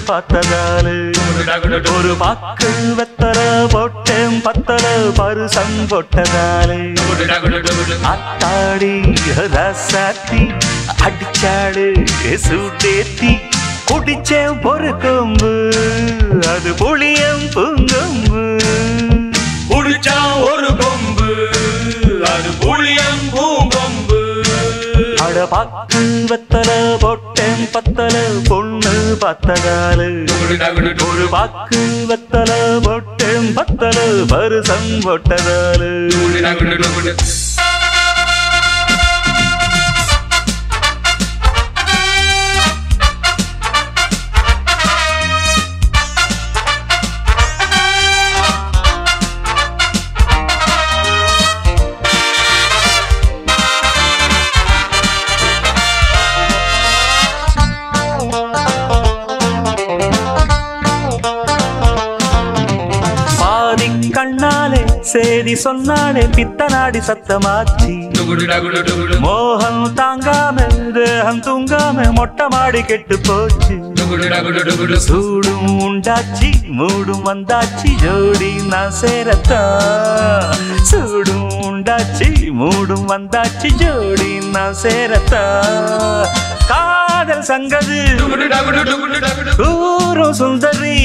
பார்த்ததால ஒரு பாக்கு வெத்தல போட்டேன் பத்தல பருசம் போட்டதாலே அத்தாடி ரசாத்தி அடிச்சாடு சுடேத்தி குடிச்சேன் ஒரு கொம்பு அது புளியம் பூங்கொம்பு குடிச்சா ஒரு கொம்பு அது புளியம் பூங்கொம்பு அட பாக்கு வெத்தல போட்டேன் பத்தல பொண்ணு பத்ததாலு ஒரு பாக்கு வெத்தல போட்டேன் பத்தல பருசம் போட்டதாலு பாதி கண்ணாலே சேதி சொன்னாலே பித்தனாடி சத்தமாச்சி மோகம் தாங்காம தேகம் தூங்காம மொட்டை மாடி கெட்டு போச்சு சூடும் உண்டாச்சி மூடும் வந்தாச்சி ஜோடி நான் சேரத்தான் சூடும் உண்டாச்சி மூடும் வந்தாச்சி ஜோடி நான் சேரத்தான் காதல் சங்கது ஊரும் சுந்தரி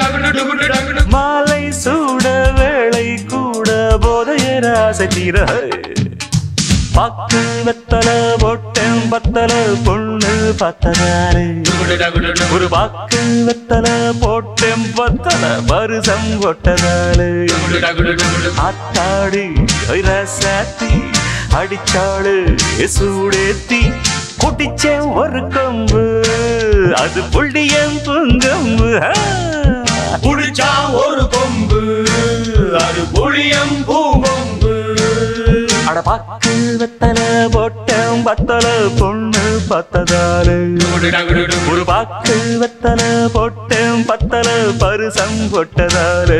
மாலை சூட வேளை கூட போதையர ஆசைத்தீர பக்கு வெத்தல போட்டேன் பத்தல பொண்ணு பத்ததாரு ஒரு பாக்கு வெத்தல போட்டேன் பத்தல பருசம் கொட்டதாரு ஆத்தாடு ரசாத்தி அடிச்சாடு சூடேத்தி குட்டிச்சேன் ஒரு கொம்பு அது புள்ளியம் புங்கம்பு ஆ. குடிச்சா ஒரு கொம்பு அது புளியம் பூங்கொம்பு அட பாக்கு வெத்தல போட்டேன் பத்தல பொண்ணு பத்ததாரு ஒரு பாக்கு வெத்தல போட்டேன் பத்தல பருசம் கொட்டதாரு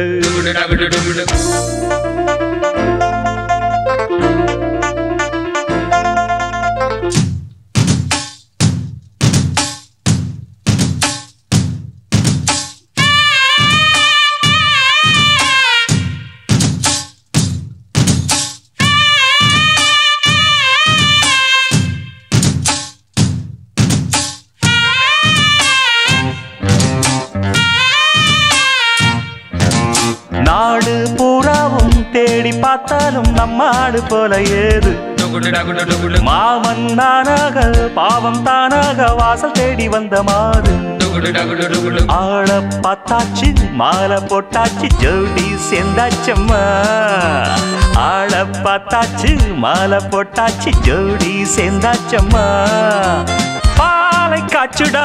நாடு பூராவும் தேடி பார்த்தாலும் நம்ம ஆடு போல ஏது மாமன் நானாக பாவம் தானாக வாசல் தேடி வந்த மாது ஆள பார்த்தாச்சு மாலை போட்டாச்சு ஜோடி சேர்ந்தாச்சம்மா ஆள பார்த்தாச்சு மாலை போட்டாச்சு ஜோடி சேர்ந்தாச்சம்மா பாலை காச்சுடா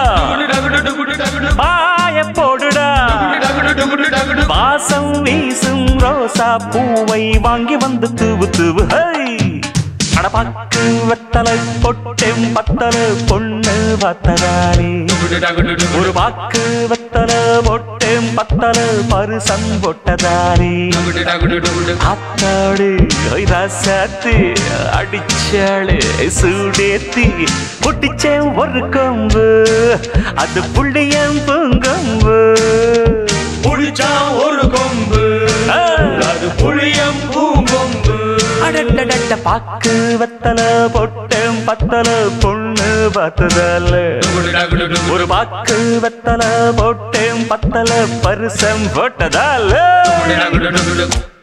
பாய போடுடா வாசம் வீசும் ரோசா பூவை வாங்கி வந்து தூவு தூவு ஹை அடபாக்கு வெத்தலை பொட்டெம் பத்தலை பொண்ணு பத்ததாரி ஒரு பாக்கு வெத்தல பொட்டெம் பத்தல பருசம் பொட்டதாரி அத்தாடு ரசாத்து அடிச்சாளு சூடேத்தி குட்டிச்சேன் ஒரு கொம்பு அது புள்ளியம் பூங்கொம்பு குடிச்சா ஒரு கொம்பு ஆ. அது புளியம் பூங்கொம்பு அடடடட பாக்கு வெத்தல பொட்டெம் பத்தல பொண்ணு பார்த்ததால ஒரு பாக்கு வெத்தல போட்டேன் பத்தல பரிசம் போட்டதால குடிச்சா